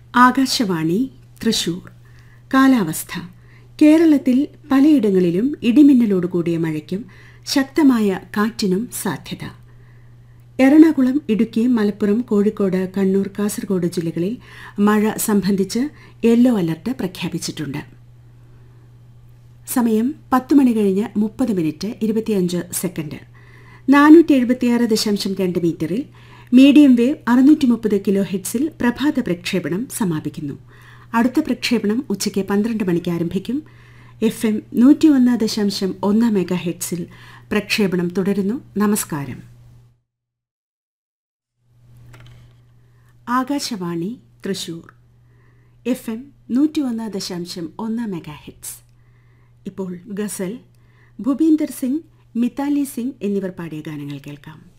ആകാശവാണി തൃശൂർ കാലാവസ്ഥ കേരളത്തിൽ പലയിടങ്ങളിലും ഇടിമിന്നലോടുകൂടിയ മഴയ്ക്കും ശക്തമായ കാറ്റിനും സാധ്യത എറണാകുളം ഇടുക്കി മലപ്പുറം കോഴിക്കോട് കണ്ണൂർ കാസർഗോഡ് ജില്ലകളിൽ മഴ സംബന്ധിച്ച് യെല്ലോ അലർട്ട് പ്രഖ്യാപിച്ചിട്ടുണ്ട് സമയം പത്ത് മണി കഴിഞ്ഞ് മുപ്പത് മിനിറ്റ് ഇരുപത്തിയഞ്ച് സെക്കൻഡ് നാനൂറ്റി എഴുപത്തിയാറ് ദശാംശം രണ്ട് മീറ്ററിൽ മീഡിയം വേവ് അറുന്നൂറ്റി മുപ്പത് കിലോ ഹെഡ്സിൽ പ്രഭാത പ്രക്ഷേപണം സമാപിക്കുന്നു അടുത്ത പ്രക്ഷേപണം ഉച്ചയ്ക്ക് പന്ത്രണ്ട് മണിക്ക് ആരംഭിക്കും എഫ് എം നൂറ്റി ഒന്ന് ദശാംശം ഒന്ന് മെഗാ ഹെഡ്സിൽ പ്രക്ഷേപണം തുടരുന്നു നമസ്കാരം ആകാശവാണി തൃശൂർ എഫ് എം നൂറ്റി ഒന്ന് ദശാംശം ഒന്ന് മെഗാ ഹെഡ്സ് ഇപ്പോൾ ഗസൽ ഭൂപീന്ദർ സിംഗ് മിതാലി സിംഗ് എന്നിവർ പാടിയ ഗാനങ്ങൾ കേൾക്കാം